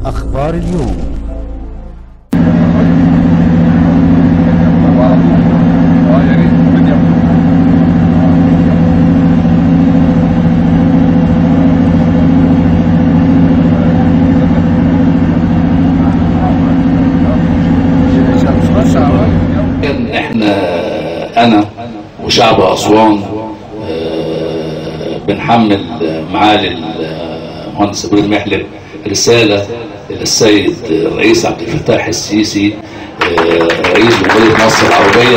أخبار اليوم كان احنا انا وشعب اسوان آه، بنحمل معالي المهندس ابراهيم محلب رساله الى السيد الرئيس عبد الفتاح السيسي آه، رئيس جمهوريه مصر العربيه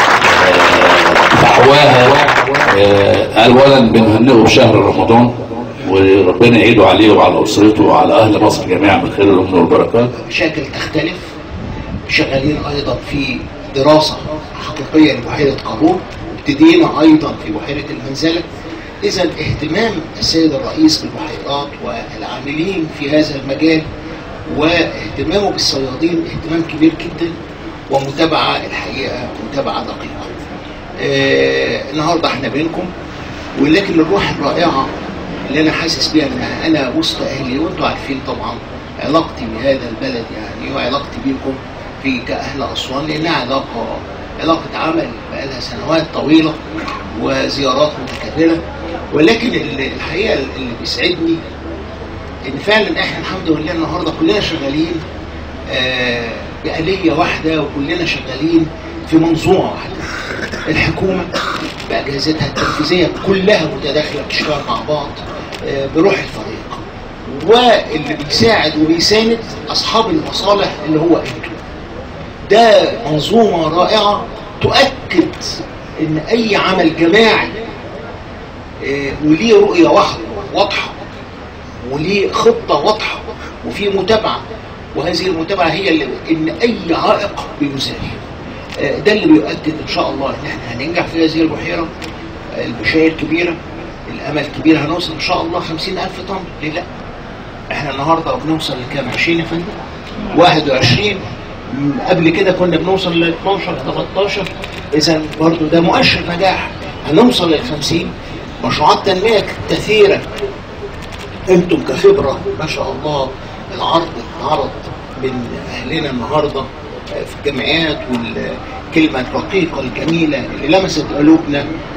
آه، فحواها آه، اولا بنهنئه بشهر رمضان وربنا يعيده عليه وعلى اسرته وعلى اهل مصر جميعا بالخير والامن والبركات مشاكل تختلف شغالين ايضا في دراسه حقيقيه لبحيره قارون ابتدينا ايضا في بحيره المنزله اذا اهتمام السيد الرئيس بالبحيرات والعاملين في هذا المجال واهتمامه بالصيادين اهتمام كبير جدا ومتابعه الحقيقه متابعه دقيقه. آه النهارده احنا بينكم ولكن الروح الرائعه اللي انا حاسس بيها انها انا وسط اهلي وانتم عارفين طبعا علاقتي بهذا البلد يعني وعلاقتي بيكم في كاهل اسوان لانها علاقه علاقه عمل بقالها سنوات طويله وزيارات متكرره ولكن اللي- الحقيقه اللي بيسعدني ان فعلا احنا الحمد لله النهارده كلنا شغالين آه، بآلية واحدة وكلنا شغالين في منظومة واحدة الحكومة بأجهزتها التنفيذية كلها متداخلة بتشتغل مع بعض آه، بروح الفريق واللي بيساعد وبيساند أصحاب المصالح اللي هو أنتم ده منظومة رائعة تؤكد إن أي عمل جماعي آه، وليه رؤية واحدة واضحة وليه خطة واضحة وفي متابعة وهذه المتابعة هي اللي إن أي عائق بيزال آه، ده اللي بيؤكد إن شاء الله إن إحنا هننجح في هذه البحيرة آه، البشاير كبيرة الأمل كبير هنوصل إن شاء الله خمسين ألف طن ليه لأ إحنا النهاردة بنوصل لكام 20 يا فندم 21 قبل كده كنا بنوصل ل 12 13 اذا برضه ده مؤشر نجاح هنوصل لل 50 مشروعات تنميه كثيره انتم كخبره ما شاء الله العرض اتعرض من اهلنا النهارده في الجامعات والكلمه الرقيقه الجميله اللي لمست قلوبنا